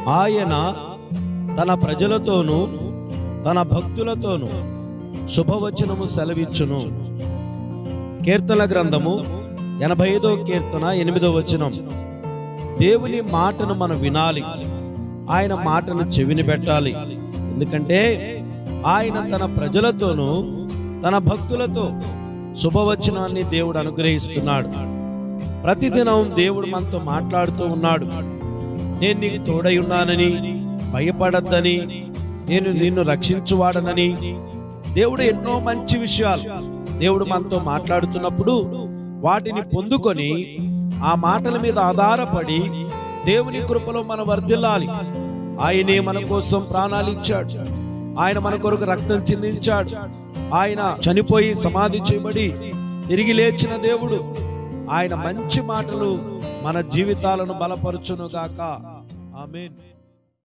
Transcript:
ఆయన తన ప్రజలతోనూ తన భక్తులతోనూ శుభవచనము సెలవిచ్చును కీర్తన గ్రంథము ఎనభై ఐదో కీర్తన ఎనిమిదో వచనం దేవుని మాటను మనం వినాలి ఆయన మాటను చెవిని పెట్టాలి ఎందుకంటే ఆయన తన ప్రజలతోనూ తన భక్తులతో శుభవచనాన్ని దేవుడు అనుగ్రహిస్తున్నాడు ప్రతిదినం దేవుడు మనతో మాట్లాడుతూ ఉన్నాడు నేను నీకు తోడై ఉన్నానని భయపడద్దని నేను నిన్ను రక్షించువాడనని దేవుడు ఎన్నో మంచి విషయాలు దేవుడు మనతో మాట్లాడుతున్నప్పుడు వాటిని పొందుకొని ఆ మాటల మీద ఆధారపడి దేవుని కృపలో మనం వర్ధిల్లాలి ఆయనే మన కోసం ప్రాణాలు ఇచ్చాడు ఆయన మన కొరకు రక్తం చిందించాడు ఆయన చనిపోయి సమాధి చేయబడి తిరిగి లేచిన దేవుడు ఆయన మంచి మాటలు మన జీవితాలను బలపరచును గాక ఆమేన్